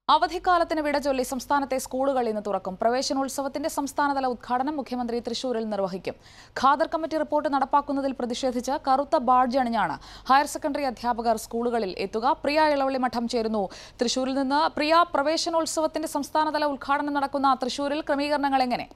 അവധിക്കാലത്തിന് വിട ചൊല്ലി സംസ്ഥാനത്തെ സ്കൂളുകൾ ഇന്ന് തുറക്കും പ്രവേശനോത്സവത്തിന്റെ സംസ്ഥാനതല ഉദ്ഘാടനം മുഖ്യമന്ത്രി തൃശൂരിൽ നിർവഹിക്കും ഖാദർ കമ്മിറ്റി റിപ്പോർട്ട് നടപ്പാക്കുന്നതിൽ പ്രതിഷേധിച്ച് കറുത്ത ബാഡ്ജ് അണിഞ്ഞാണ് ഹയർ സെക്കൻഡറി അധ്യാപകർ സ്കൂളുകളിൽ എത്തുക പ്രിയ ഇളവള്ളി മഠം ചേരുന്നു തൃശൂരിൽ നിന്ന് പ്രിയ പ്രവേശനോത്സവത്തിന്റെ സംസ്ഥാനതല ഉദ്ഘാടനം നടക്കുന്ന തൃശൂരിൽ ക്രമീകരണങ്ങൾ എങ്ങനെ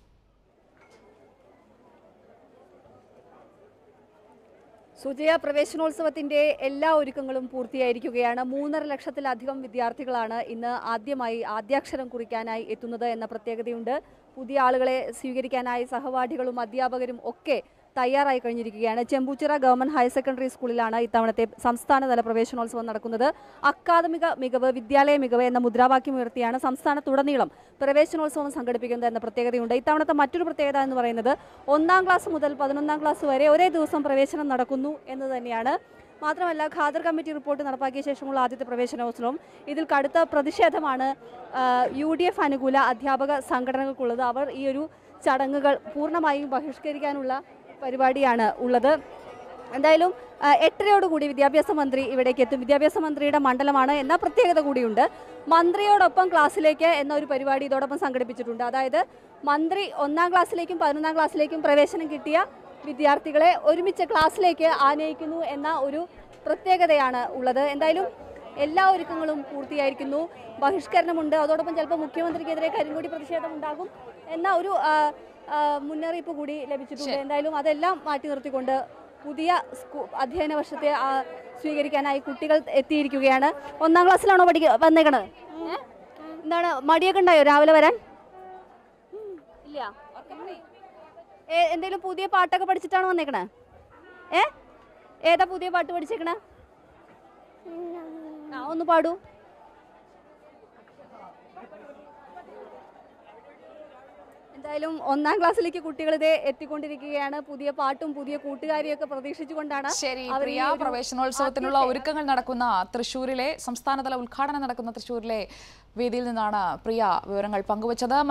സുജയ പ്രവേശനോത്സവത്തിന്റെ എല്ലാ ഒരുക്കങ്ങളും പൂർത്തിയായിരിക്കുകയാണ് മൂന്നര ലക്ഷത്തിലധികം വിദ്യാർത്ഥികളാണ് ഇന്ന് ആദ്യമായി ആദ്യാക്ഷരം കുറിക്കാനായി എത്തുന്നത് എന്ന പ്രത്യേകതയുണ്ട് പുതിയ ആളുകളെ സ്വീകരിക്കാനായി സഹപാഠികളും അധ്യാപകരും ഒക്കെ തയ്യാറായി കഴിഞ്ഞിരിക്കുകയാണ് ചെമ്പൂച്ചിറ ഗവൺമെന്റ് ഹയർ സെക്കൻഡറി സ്കൂളിലാണ് ഇത്തവണത്തെ സംസ്ഥാനതല പ്രവേശനോത്സവം നടക്കുന്നത് അക്കാദമിക മികവ് വിദ്യാലയ മികവ് എന്ന മുദ്രാവാക്യം ഉയർത്തിയാണ് സംസ്ഥാനത്തുടനീളം പ്രവേശനോത്സവം സംഘടിപ്പിക്കുന്നത് എന്ന പ്രത്യേകതയുണ്ട് ഇത്തവണത്തെ മറ്റൊരു പ്രത്യേകത എന്ന് പറയുന്നത് ഒന്നാം ക്ലാസ് മുതൽ പതിനൊന്നാം ക്ലാസ് വരെ ഒരേ ദിവസം പ്രവേശനം നടക്കുന്നു എന്ന് തന്നെയാണ് മാത്രമല്ല ഖാദർ കമ്മിറ്റി റിപ്പോർട്ട് നടപ്പാക്കിയ ശേഷമുള്ള ആദ്യത്തെ പ്രവേശനോത്സവം ഇതിൽ കടുത്ത പ്രതിഷേധമാണ് ആ, യു ഡി എഫ് അനുകൂല അധ്യാപക സംഘടനകൾക്കുള്ളത് അവർ ഈ ഒരു ചടങ്ങുകൾ പൂർണ്ണമായും ബഹിഷ്കരിക്കാനുള്ള പരിപാടിയാണ് ഉള്ളത് എന്തായാലും ആ, എട്ടരയോടുകൂടി വിദ്യാഭ്യാസ മന്ത്രി ഇവിടേക്ക് എത്തും വിദ്യാഭ്യാസ മന്ത്രിയുടെ മണ്ഡലമാണ് എന്ന പ്രത്യേകത കൂടിയുണ്ട് മന്ത്രിയോടൊപ്പം ക്ലാസ്സിലേക്ക് എന്ന ഒരു പരിപാടി ഇതോടൊപ്പം സംഘടിപ്പിച്ചിട്ടുണ്ട് അതായത് മന്ത്രി ഒന്നാം ക്ലാസ്സിലേക്കും പതിനൊന്നാം ക്ലാസ്സിലേക്കും പ്രവേശനം കിട്ടിയ വിദ്യാർത്ഥികളെ ഒരുമിച്ച് ക്ലാസ്സിലേക്ക് ആനയിക്കുന്നു എന്ന ഒരു പ്രത്യേകതയാണ് ഉള്ളത് എന്തായാലും എല്ലാ ഒരുക്കങ്ങളും പൂർത്തിയായിരിക്കുന്നു ബഹിഷ്കരണമുണ്ട് അതോടൊപ്പം ചിലപ്പോൾ മുഖ്യമന്ത്രിക്കെതിരെ കരിങ്കൊടി പ്രതിഷേധം ഉണ്ടാകും എന്ന ഒരു ആ, ആ, മുന്നറിയിപ്പ് കൂടി ലഭിച്ചിട്ടുണ്ട് എന്തായാലും അതെല്ലാം മാറ്റി നിർത്തിക്കൊണ്ട് പുതിയ സ്കൂ അധ്യയന വർഷത്തെ ആ, സ്വീകരിക്കാനായി കുട്ടികൾ എത്തിയിരിക്കുകയാണ് ഒന്നാം ക്ലാസ്സിലാണോ പഠിക്ക വന്നേക്കണത് ഏ? എന്താണ് മടിയൊക്കെ ഉണ്ടായോ രാവിലെ വരാൻ ഇല്ല ഏ, എന്തേലും പുതിയ പാട്ടൊക്കെ പഠിച്ചിട്ടാണ് വന്നേക്കണേ ഏ ഏതാ പുതിയ പാട്ട് പഠിച്ചേക്കണേ ആ ഒന്ന് പാടൂ എന്തായാലും ഒന്നാം ക്ലാസ്സിലേക്ക് കുട്ടികൾ ഇതേ എത്തിക്കൊണ്ടിരിക്കുകയാണ് പുതിയ പാട്ടും പുതിയ കൂട്ടുകാരിയൊക്കെ പ്രതീക്ഷിച്ചുകൊണ്ടാണ് ശരി അവർ ഈ പ്രിയ ഒരു പ്രവേശനോത്സവത്തിനുള്ള ആദ്യത്തെ- ഒരുക്കങ്ങൾ നടക്കുന്ന തൃശൂരിലെ സംസ്ഥാനതല ഉദ്ഘാടനം നടക്കുന്ന തൃശൂരിലെ വേദിയിൽ നിന്നാണ് പ്രിയ വിവരങ്ങൾ പങ്കുവച്ചത്